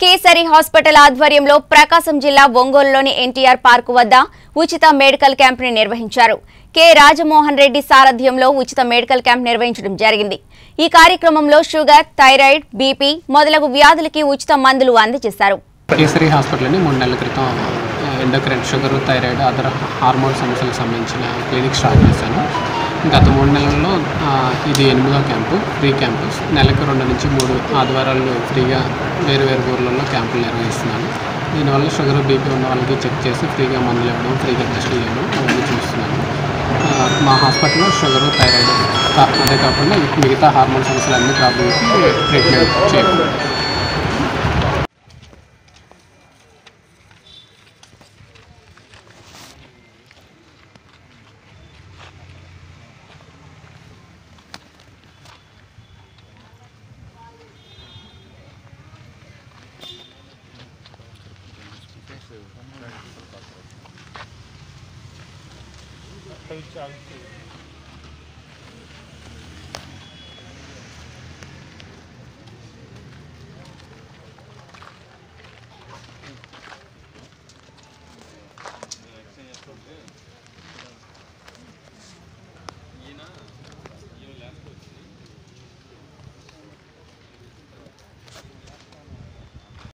kesari hospital ఆధ్వర్యంలో ప్రకాశం జిల్లా ఒంగోలులోని ఎన్టీఆర్ పార్కు వద్ద ఉచిత మెడికల్ క్యాంప్ ని నిర్వహించారు కె రాజమోహన్ రెడ్డి సారథ్యంలో ఉచిత మెడికల్ క్యాంప్ నిర్వహించడం జరిగింది ఈ కార్యక్రమంలో షుగర్ థైరాయిడ్ బీపీ మొదలగు వ్యాధులకి ఉచిత మందులు అందజేశారు కేసరి హాస్పిటల్ని మూడు నెలల క్రితం endocrine sugar thyroid other hormone సమస్యలకు సంబంధించిన క్లినిక్ స్టార్ట్ చేశాను గత మూడు నెలల్లో ఆ, ఇది ఎనిమిదో క్యాంపు ఫ్రీ క్యాంపు నెలకు రెండు నుంచి మూడు ఆదివారాలు ఫ్రీగా వేరు వేరు ఊర్లలో క్యాంపులు నిర్వహిస్తున్నాను దీనివల్ల షుగర్ బీపీ ఉన్న వాళ్ళకి చెక్ చేసి ఫ్రీగా మందులు ఇవ్వడం ఫ్రీగా టెస్టులు చేయడం అవన్నీ చూస్తున్నాను ఆ, మా హాస్పిటల్లో షుగర్ థైరాయిడ్ కా- అదే కాకుండా మిగతా హార్మోన్ సమస్యలు అన్ని ప్రాబ్లమ్స్కి ట్రీట్మెంట్ చేయడం